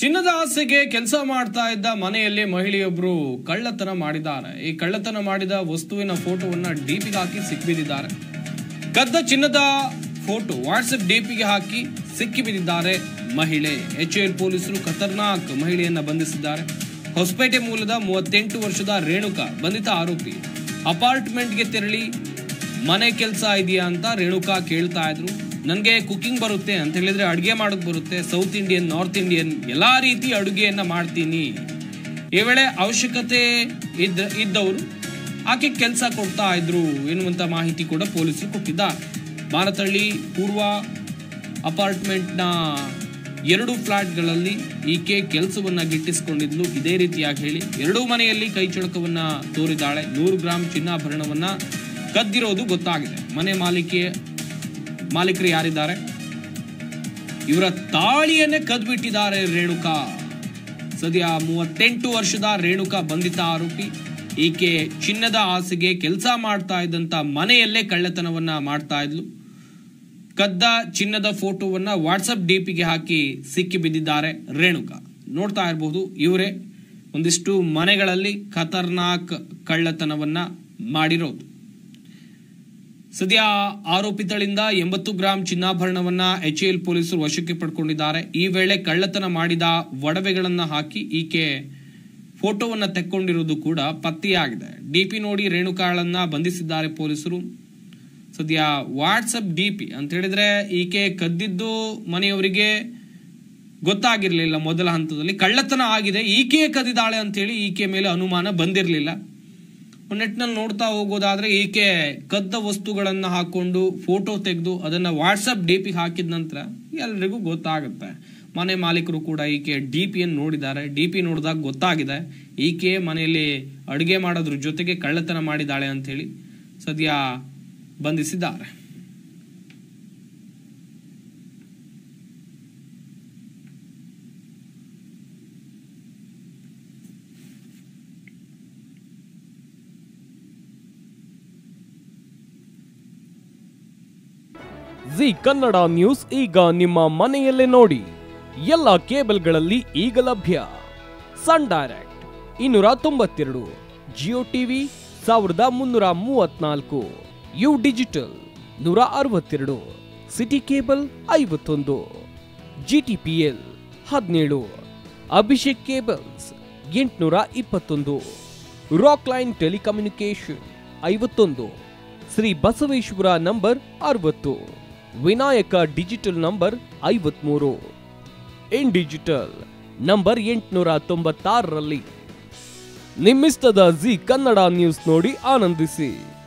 ಚಿನ್ನದ ಆಸೆಗೆ ಕೆಲಸ ಮಾಡ್ತಾ ಇದ್ದ ಮನೆಯಲ್ಲಿ ಮಹಿಳೆಯೊಬ್ಬರು ಕಳ್ಳತನ ಮಾಡಿದ್ದಾರೆ ಈ ಕಳ್ಳತನ ಮಾಡಿದ ವಸ್ತುವಿನ ಫೋಟೋವನ್ನ ಡಿಪಿಗೆ ಹಾಕಿ ಸಿಕ್ಬಿದ್ದಿದ್ದಾರೆ ಕದ್ದ ಚಿನ್ನದ ಫೋಟೋ ವಾಟ್ಸ್ಆಪ್ ಡಿಪಿಗೆ ಹಾಕಿ ಸಿಕ್ಕಿ ಬಿದ್ದಿದ್ದಾರೆ ಮಹಿಳೆ ಎಚ್ಎಎಲ್ ಪೊಲೀಸರು ಖತರ್ನಾಕ್ ಮಹಿಳೆಯನ್ನ ಬಂಧಿಸಿದ್ದಾರೆ ಹೊಸಪೇಟೆ ಮೂಲದ ಮೂವತ್ತೆಂಟು ವರ್ಷದ ರೇಣುಕಾ ಬಂಧಿತ ಆರೋಪಿ ಅಪಾರ್ಟ್ಮೆಂಟ್ಗೆ ತೆರಳಿ ಮನೆ ಕೆಲಸ ಇದೆಯಾ ಅಂತ ರೇಣುಕಾ ಕೇಳ್ತಾ ಇದ್ರು ನನಗೆ ಕುಕಿಂಗ್ ಬರುತ್ತೆ ಅಂತ ಹೇಳಿದ್ರೆ ಅಡುಗೆ ಮಾಡೋದು ಬರುತ್ತೆ ಸೌತ್ ಇಂಡಿಯನ್ ನಾರ್ತ್ ಇಂಡಿಯನ್ ಎಲ್ಲಾ ರೀತಿ ಅಡುಗೆಯನ್ನ ಮಾಡ್ತೀನಿ ಈ ವೇಳೆ ಅವಶ್ಯಕತೆ ಇದ್ದ ಇದ್ದವರು ಆಕೆ ಕೆಲಸ ಕೊಡ್ತಾ ಇದ್ರು ಎನ್ನುವಂತ ಮಾಹಿತಿ ಕೂಡ ಪೊಲೀಸರು ಕೊಟ್ಟಿದ್ದಾರೆ ಮಾರತಳ್ಳಿ ಪೂರ್ವ ಅಪಾರ್ಟ್ಮೆಂಟ್ನ ಎರಡು ಫ್ಲಾಟ್ಗಳಲ್ಲಿ ಈಕೆ ಕೆಲಸವನ್ನ ಗಿಟ್ಟಿಸಿಕೊಂಡಿದ್ಲು ಇದೇ ರೀತಿಯಾಗಿ ಹೇಳಿ ಎರಡೂ ಮನೆಯಲ್ಲಿ ಕೈ ಚಳಕವನ್ನ ತೋರಿದಾಳೆ ನೂರು ಗ್ರಾಂ ಚಿನ್ನಾಭರಣವನ್ನ ಕದ್ದಿರೋದು ಗೊತ್ತಾಗಿದೆ ಮನೆ ಮಾಲಿಕೆ ಮಾಲೀಕರು ಯಾರಿದ್ದಾರೆ ಇವರ ತಾಳಿಯನ್ನೇ ಕದ್ಬಿಟ್ಟಿದ್ದಾರೆ ರೇಣುಕಾ ಸದ್ಯ ಮೂವತ್ತೆಂಟು ವರ್ಷದ ರೇಣುಕಾ ಬಂಧಿತ ಆರೋಪಿ ಈಕೆ ಚಿನ್ನದ ಆಸೆಗೆ ಕೆಲಸ ಮಾಡ್ತಾ ಇದ್ದಂತ ಮನೆಯಲ್ಲೇ ಕಳ್ಳತನವನ್ನ ಮಾಡ್ತಾ ಇದ್ಲು ಕದ್ದ ಚಿನ್ನದ ಫೋಟೋವನ್ನ ವಾಟ್ಸಪ್ ಡಿಪಿಗೆ ಹಾಕಿ ಸಿಕ್ಕಿ ಬಿದ್ದಿದ್ದಾರೆ ರೇಣುಕಾ ನೋಡ್ತಾ ಇರಬಹುದು ಇವರೇ ಒಂದಿಷ್ಟು ಮನೆಗಳಲ್ಲಿ ಖತರ್ನಾಕ್ ಕಳ್ಳತನವನ್ನ ಮಾಡಿರೋದು ಸದ್ಯ ಆರೋಪಿತಳಿಂದ ಎಂಬತ್ತು ಗ್ರಾಂ ಚಿನ್ನಾಭರಣವನ್ನ ಎಚ್ಎಎಲ್ ಪೊಲೀಸರು ವಶಕ್ಕೆ ಪಡ್ಕೊಂಡಿದ್ದಾರೆ ಈ ವೇಳೆ ಕಳ್ಳತನ ಮಾಡಿದ ಒಡವೆಗಳನ್ನ ಹಾಕಿ ಈಕೆ ಫೋಟೋವನ್ನ ತೆಕ್ಕೊಂಡಿರುವುದು ಕೂಡ ಪತ್ತೆಯಾಗಿದೆ ಡಿಪಿ ನೋಡಿ ರೇಣುಕಾಳನ್ನ ಬಂಧಿಸಿದ್ದಾರೆ ಪೊಲೀಸರು ಸದ್ಯ ವಾಟ್ಸಪ್ ಡಿಪಿ ಅಂತ ಹೇಳಿದ್ರೆ ಈಕೆ ಕದ್ದಿದ್ದು ಮನೆಯವರಿಗೆ ಗೊತ್ತಾಗಿರ್ಲಿಲ್ಲ ಮೊದಲ ಹಂತದಲ್ಲಿ ಕಳ್ಳತನ ಆಗಿದೆ ಈಕೆಯೇ ಕದ್ದಿದ್ದಾಳೆ ಅಂತೇಳಿ ಈಕೆ ಮೇಲೆ ಅನುಮಾನ ಬಂದಿರಲಿಲ್ಲ ನೆಟ್ನಲ್ಲಿ ನೋಡ್ತಾ ಹೋಗೋದಾದ್ರೆ ಈಕೆ ಕದ್ದ ವಸ್ತುಗಳನ್ನ ಹಾಕೊಂಡು ಫೋಟೋ ತೆಗೆದು ಅದನ್ನ ವಾಟ್ಸಪ್ ಡಿ ಪಿ ಹಾಕಿದ ನಂತರ ಎಲ್ರಿಗೂ ಗೊತ್ತಾಗುತ್ತೆ ಮನೆ ಮಾಲೀಕರು ಕೂಡ ಈಕೆ ಡಿ ಪಿಯನ್ನು ನೋಡಿದ್ದಾರೆ ಡಿ ಪಿ ನೋಡಿದಾಗ ಗೊತ್ತಾಗಿದೆ ಈಕೆ ಮನೆಯಲ್ಲಿ ಅಡುಗೆ ಮಾಡೋದ್ರ ಜೊತೆಗೆ ಕಳ್ಳತನ ಮಾಡಿದಾಳೆ ಅಂತ ಹೇಳಿ ಸದ್ಯ ಬಂಧಿಸಿದ್ದಾರೆ ಜಿ ಕನ್ನಡ ನ್ಯೂಸ್ ಈಗ ನಿಮ್ಮ ಮನೆಯಲ್ಲೇ ನೋಡಿ ಎಲ್ಲ ಕೇಬಲ್ಗಳಲ್ಲಿ ಈಗ ಲಭ್ಯ ಸನ್ ಡೈರೆಕ್ಟ್ ಇನ್ನೂರ ತೊಂಬತ್ತೆರಡು ಜಿಯೋ ಟಿವಿ ಸಾವಿರದ ಮುನ್ನೂರ ಮೂವತ್ನಾಲ್ಕು ಯು ಡಿಜಿಟಲ್ ನೂರ ಅರವತ್ತೆರಡು ಸಿಟಿ ಕೇಬಲ್ ಐವತ್ತೊಂದು ಜಿ ಟಿ ಪಿ ಎಲ್ ಹದಿನೇಳು ಅಭಿಷೇಕ್ ಕೇಬಲ್ಸ್ ಎಂಟುನೂರ ಇಪ್ಪತ್ತೊಂದು ರಾಕ್ ಲೈನ್ ಟೆಲಿಕಮ್ಯುನಿಕೇಶನ್ ಐವತ್ತೊಂದು ಶ್ರೀ ಬಸವೇಶ್ವರ ನಂಬರ್ ಅರವತ್ತು ವಿನಾಯಕ ಡಿಜಿಟಲ್ ನಂಬರ್ ಐವತ್ಮೂರು ಇನ್ ಡಿಜಿಟಲ್ ನಂಬರ್ ಎಂಟುನೂರ ತೊಂಬತ್ತಾರರಲ್ಲಿ ನಿಮ್ಮಿಸ್ತದ ಜಿ ಕನ್ನಡ ನ್ಯೂಸ್ ನೋಡಿ ಆನಂದಿಸಿ